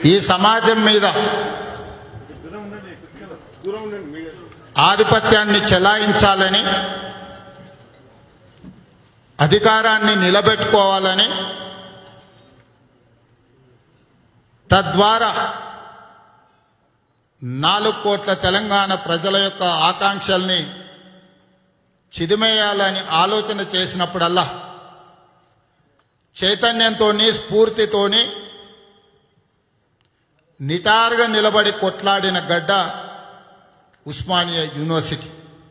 ఈ సమాజం మీద ఆధిపత్యాన్ని చెలాయించాలని అధికారాన్ని నిలబెట్టుకోవాలని తద్వారా నాలుగు కోట్ల తెలంగాణ ప్రజల యొక్క ఆకాంక్షల్ని చిదిమేయాలని ఆలోచన చేసినప్పుడల్లా చైతన్యంతోని స్ఫూర్తితోని నిటారుగా నిలబడి కొట్లాడిన గడ్డ ఉస్మానియా యూనివర్సిటీ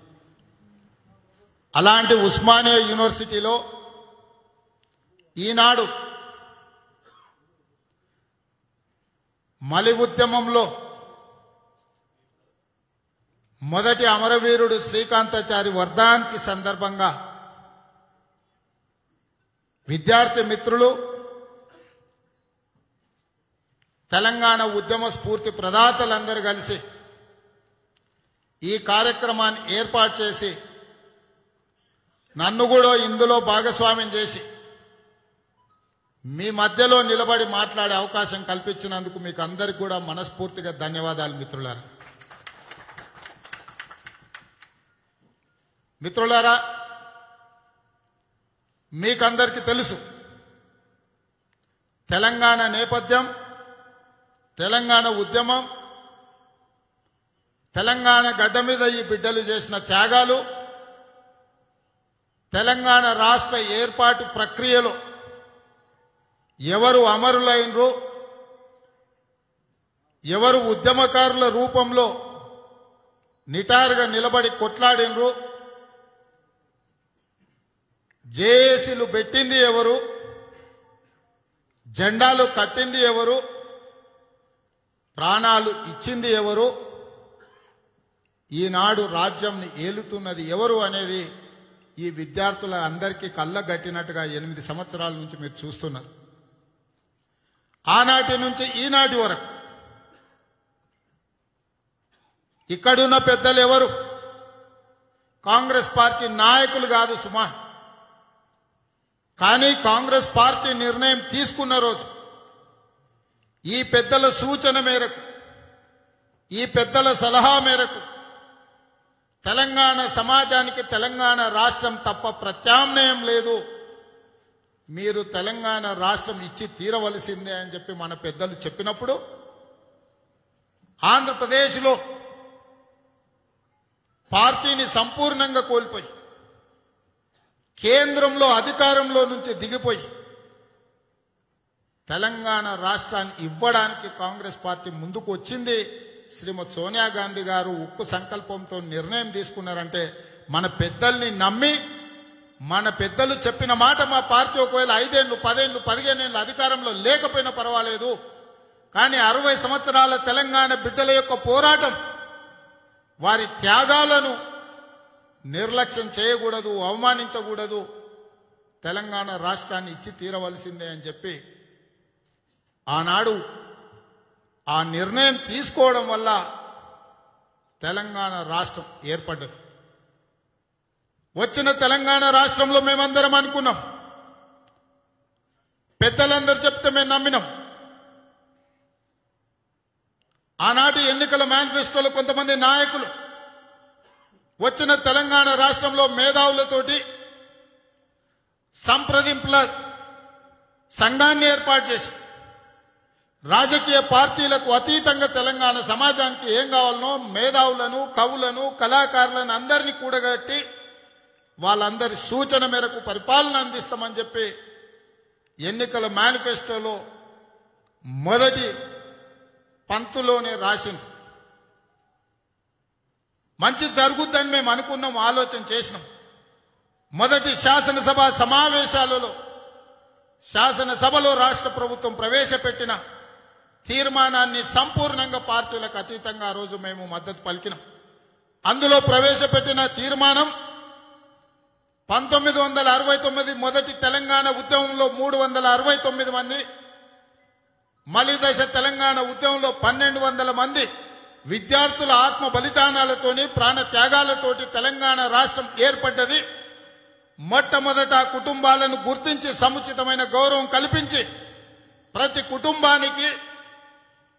అలాంటి ఉస్మానియా యూనివర్సిటీలో ఈనాడు మలి ఉద్యమంలో మొదటి అమరవీరుడు శ్రీకాంతాచారి వర్ధాంతి సందర్భంగా విద్యార్థి మిత్రులు తెలంగాణ ఉద్యమ స్ఫూర్తి ప్రదాతలందరూ కలిసి ఈ కార్యక్రమాన్ని ఏర్పాటు చేసి నన్ను కూడా ఇందులో భాగస్వామ్యం చేసి మీ మధ్యలో నిలబడి మాట్లాడే అవకాశం కల్పించినందుకు మీకు అందరికి కూడా మనస్ఫూర్తిగా ధన్యవాదాలు మిత్రులారా మిత్రులారా మీకందరికీ తెలుసు తెలంగాణ నేపథ్యం తెలంగాణ ఉద్యమం తెలంగాణ గడ్డ మీద ఈ బిడ్డలు చేసిన త్యాగాలు తెలంగాణ రాష్ట్ర ఏర్పాటు ప్రక్రియలో ఎవరు అమరులైనరు ఎవరు ఉద్యమకారుల రూపంలో నిటారుగా నిలబడి కొట్లాడినరు జేఏసీలు పెట్టింది ఎవరు జెండాలు కట్టింది ఎవరు ప్రాణాలు ఇచ్చింది ఎవరు ఈనాడు రాజ్యంని ఏలుతున్నది ఎవరు అనేది ఈ విద్యార్థుల అందరికీ కళ్ళగట్టినట్టుగా ఎనిమిది సంవత్సరాల నుంచి మీరు చూస్తున్నారు ఆనాటి నుంచి ఈనాటి వరకు ఇక్కడున్న పెద్దలు ఎవరు కాంగ్రెస్ పార్టీ నాయకులు కాదు సుమా కానీ కాంగ్రెస్ పార్టీ నిర్ణయం తీసుకున్న రోజు ఈ పెద్దల సూచన మేరకు ఈ పెద్దల సలహా మేరకు తెలంగాణ సమాజానికి తెలంగాణ రాష్ట్రం తప్ప ప్రత్యామ్నాయం లేదు మీరు తెలంగాణ రాష్ట్రం ఇచ్చి తీరవలసిందే అని చెప్పి మన పెద్దలు చెప్పినప్పుడు ఆంధ్రప్రదేశ్లో పార్టీని సంపూర్ణంగా కోల్పోయి కేంద్రంలో అధికారంలో నుంచి దిగిపోయి తెలంగాణ రాష్ట్రాన్ని ఇవ్వడానికి కాంగ్రెస్ పార్టీ ముందుకు వచ్చింది శ్రీమతి సోనియా గాంధీ గారు ఉక్కు సంకల్పంతో నిర్ణయం తీసుకున్నారంటే మన పెద్దల్ని నమ్మి మన పెద్దలు చెప్పిన మాట మా పార్టీ ఒకవేళ ఐదేళ్లు పదేళ్లు పదిహేనేళ్ళు అధికారంలో లేకపోయినా పర్వాలేదు కానీ అరవై సంవత్సరాల తెలంగాణ బిడ్డల యొక్క పోరాటం వారి త్యాగాలను నిర్లక్ష్యం చేయకూడదు అవమానించకూడదు తెలంగాణ రాష్ట్రాన్ని ఇచ్చి తీరవలసిందే అని చెప్పి ఆనాడు ఆ నిర్ణయం తీసుకోవడం వల్ల తెలంగాణ రాష్ట్రం ఏర్పడ్డది వచ్చిన తెలంగాణ రాష్ట్రంలో మేమందరం అనుకున్నాం పెద్దలందరూ చెప్తే మేము నమ్మినాం ఆనాటి ఎన్నికల మేనిఫెస్టోలో కొంతమంది నాయకులు వచ్చిన తెలంగాణ రాష్ట్రంలో మేధావులతోటి సంప్రదింపుల సంఘాన్ని ఏర్పాటు చేసి రాజకీయ పార్టీలకు అతీతంగా తెలంగాణ సమాజానికి ఏం కావాలనో మేధావులను కవులను కళాకారులను అందరినీ కూడగట్టి వాళ్ళందరి సూచన మేరకు పరిపాలన అందిస్తామని చెప్పి ఎన్నికల మేనిఫెస్టోలో మొదటి పంతులోనే రాసింది మంచి జరుగుద్దని మేము అనుకున్నాం ఆలోచన చేసినాం మొదటి శాసనసభ సమావేశాలలో శాసనసభలో రాష్ట్ర ప్రభుత్వం ప్రవేశపెట్టిన తీర్మానాన్ని సంపూర్ణంగా పార్టీలకు అతీతంగా ఆ రోజు మేము మద్దతు పలికినాం అందులో ప్రవేశపెట్టిన తీర్మానం పంతొమ్మిది వందల అరవై తొమ్మిది మొదటి తెలంగాణ ఉద్యమంలో మూడు వందల అరవై తొమ్మిది మంది మలి దశ తెలంగాణ ఉద్యమంలో పన్నెండు వందల మంది విద్యార్థుల ఆత్మ బలిదానాలతోని ప్రాణ త్యాగాలతోటి తెలంగాణ రాష్ట్రం ఏర్పడ్డది మొట్టమొదట ఆ కుటుంబాలను గుర్తించి సముచితమైన గౌరవం కల్పించి ప్రతి కుటుంబానికి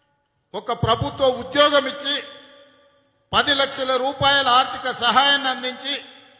ఒక ప్రభుత్వ ఉద్యోగం ఇచ్చి పది లక్షల రూపాయల ఆర్థిక సహాయాన్ని అందించి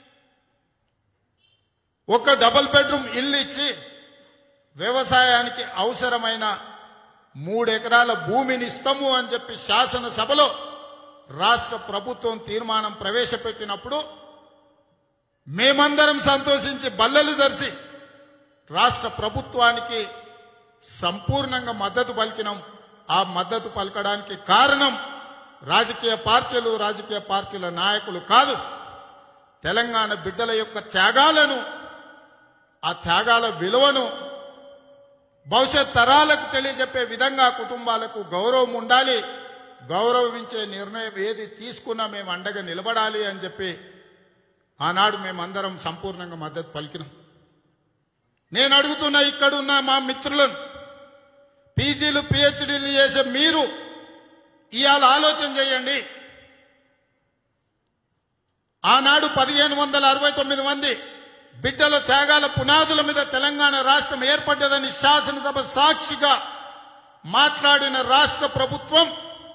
ఒక డబుల్ బెడ్రూమ్ ఇల్లు ఇచ్చి వ్యవసాయానికి అవసరమైన మూడు ఎకరాల భూమిని ఇస్తాము అని చెప్పి శాసనసభలో రాష్ట్ర ప్రభుత్వం తీర్మానం ప్రవేశపెట్టినప్పుడు మేమందరం సంతోషించి బల్లలు జరిసి రాష్ట్ర ప్రభుత్వానికి సంపూర్ణంగా మద్దతు పలికినాం ఆ మద్దతు పలకడానికి కారణం రాజకీయ పార్టీలు రాజకీయ పార్టీల నాయకులు కాదు తెలంగాణ బిడ్డల యొక్క త్యాగాలను ఆ త్యాగాల విలువను భవిష్యత్ తరాలకు తెలియజెప్పే విధంగా కుటుంబాలకు గౌరవం ఉండాలి గౌరవించే నిర్ణయం ఏది తీసుకున్నా మేము అండగా నిలబడాలి అని చెప్పి ఆనాడు మేమందరం సంపూర్ణంగా మద్దతు పలికినాం నేను అడుగుతున్న ఇక్కడున్న మా మిత్రులను పీజీలు పిహెచ్డీలు చేసే మీరు ఇవాళ ఆలోచన చేయండి ఆనాడు పదిహేను వందల అరవై తొమ్మిది మంది బిడ్డల త్యాగాల పునాదుల మీద తెలంగాణ రాష్ట్రం ఏర్పడ్డదని శాసనసభ సాక్షిగా మాట్లాడిన రాష్ట్ర ప్రభుత్వం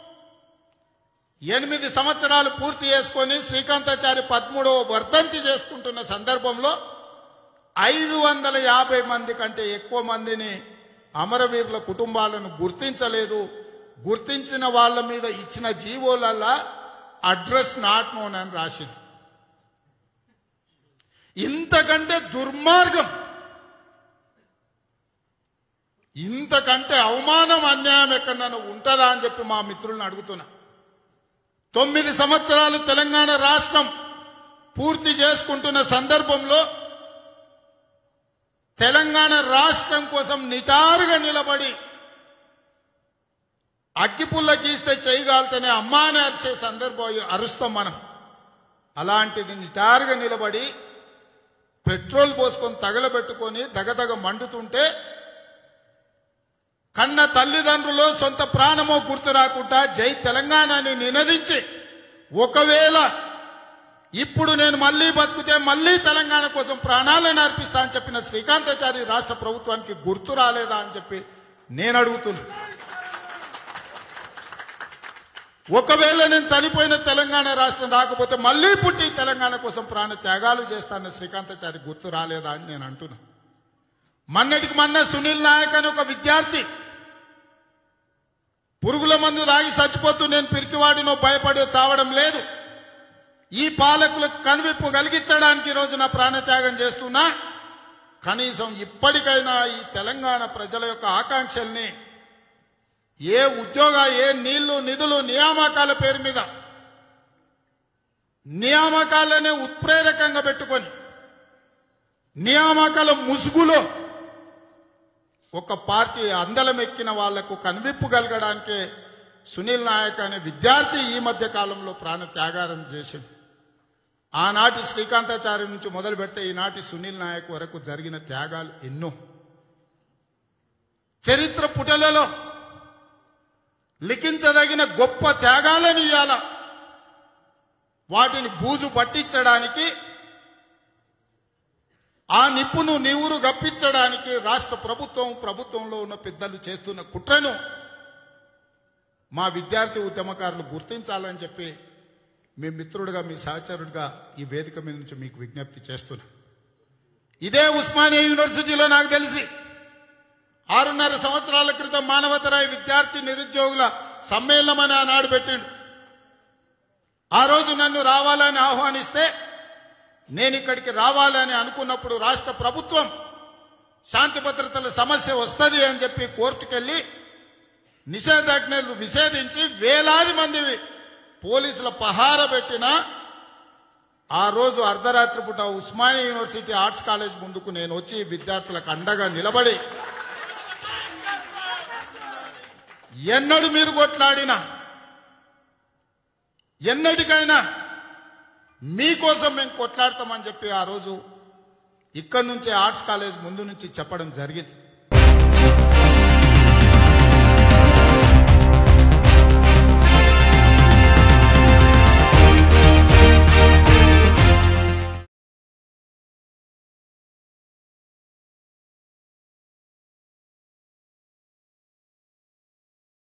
ఎనిమిది సంవత్సరాలు పూర్తి చేసుకొని శ్రీకాంతాచారి పదమూడవ వర్ధంతి చేసుకుంటున్న సందర్భంలో ఐదు వందల యాభై మంది కంటే ఎక్కువ మందిని అమరవీరుల కుటుంబాలను గుర్తించలేదు గుర్తించిన వాళ్ళ మీద ఇచ్చిన జీవోలల్లా అడ్రస్ నాట్ నోన్ అని రాసింది ఇంతకంటే దుర్మార్గం ఇంతకంటే అవమానం అన్యాయం ఎక్కడన్నా ఉంటుందా అని చెప్పి మా మిత్రులను అడుగుతున్నా తొమ్మిది సంవత్సరాలు తెలంగాణ రాష్ట్రం పూర్తి చేసుకుంటున్న సందర్భంలో తెలంగాణ రాష్ట్రం కోసం నిటారుగా నిలబడి అగ్గిపుల్ల గీస్తే చేయగలితేనే అమ్మా అని అరిసే సందర్భం అరుస్తాం మనం అలాంటిది నిటారుగా నిలబడి పెట్రోల్ పోసుకొని తగలబెట్టుకొని దగదగ మండుతుంటే కన్న తల్లిదండ్రులు సొంత ప్రాణమో గుర్తు రాకుండా జై తెలంగాణని నినదించి ఒకవేళ ఇప్పుడు నేను మళ్ళీ బతుకుతే మళ్ళీ తెలంగాణ కోసం ప్రాణాలను అర్పిస్తా అని చెప్పిన శ్రీకాంతాచారి రాష్ట్ర ప్రభుత్వానికి గుర్తు రాలేదా అని చెప్పి నేను అడుగుతున్నా ఒకవేళ నేను చనిపోయిన తెలంగాణ రాష్ట్రం రాకపోతే మళ్ళీ పుట్టి తెలంగాణ కోసం ప్రాణ త్యాగాలు చేస్తాన శ్రీకాంతాచారి గుర్తు రాలేదా అని నేను అంటున్నా మన్నటికి మొన్న సునీల్ నాయక్ అని ఒక విద్యార్థి పురుగుల మందు తాగి చచ్చిపోతూ నేను పిరికివాడినో భయపడి చావడం లేదు ఈ పాలకులకు కనువిప్పు కలిగించడానికి ఈరోజు నా ప్రాణత్యాగం చేస్తున్నా కనీసం ఇప్పటికైనా ఈ తెలంగాణ ప్రజల యొక్క ఆకాంక్షల్ని ఏ ఉద్యోగ ఏ నీళ్లు నిధులు నియామకాల పేరు మీద నియామకాలనే ఉత్ప్రేరకంగా పెట్టుకొని నియామకాల ముసుగులో ఒక పార్టీ అందలం ఎక్కిన వాళ్లకు కనువిప్పు కలగడానికే సునీల్ నాయక్ అనే విద్యార్థి ఈ మధ్య కాలంలో ప్రాణ త్యాగారం చేసింది ఆనాటి శ్రీకాంతాచారి నుంచి మొదలు పెడితే ఈనాటి సునీల్ నాయక్ వరకు జరిగిన త్యాగాలు ఎన్నో చరిత్ర పుటలలో లిఖించదగిన గొప్ప త్యాగాలను ఇయ్యాల వాటిని బూజు పట్టించడానికి ఆ నిప్పును నీవురు గప్పించడానికి రాష్ట్ర ప్రభుత్వం ప్రభుత్వంలో ఉన్న పెద్దలు చేస్తున్న కుట్రను మా విద్యార్థి ఉద్యమకారులు గుర్తించాలని చెప్పి మీ మిత్రుడిగా మీ సహచరుడిగా ఈ వేదిక మీద నుంచి మీకు విజ్ఞప్తి చేస్తున్నా ఇదే ఉస్మానియా యూనివర్సిటీలో నాకు తెలిసి ఆరున్నర సంవత్సరాల క్రితం మానవతరాయ విద్యార్థి నిరుద్యోగుల సమ్మేళనం అని ఆనాడు పెట్టిండు ఆ రోజు నన్ను రావాలని ఆహ్వానిస్తే నేను ఇక్కడికి రావాలని అనుకున్నప్పుడు రాష్ట్ర ప్రభుత్వం శాంతి భద్రతల సమస్య వస్తుంది అని చెప్పి కోర్టుకెళ్లి నిషేధాజ్ఞలు నిషేధించి వేలాది మంది పోలీసుల పహార పెట్టిన ఆ రోజు అర్ధరాత్రి పూట ఉస్మానియా యూనివర్సిటీ ఆర్ట్స్ కాలేజ్ ముందుకు నేను వచ్చి విద్యార్థులకు అండగా నిలబడి ఎన్నడు మీరు కొట్లాడినా ఎన్నటికైనా మీకోసం మేము కొట్లాడతామని చెప్పి ఆ రోజు ఇక్కడి నుంచే ఆర్ట్స్ కాలేజ్ ముందు నుంచి చెప్పడం జరిగింది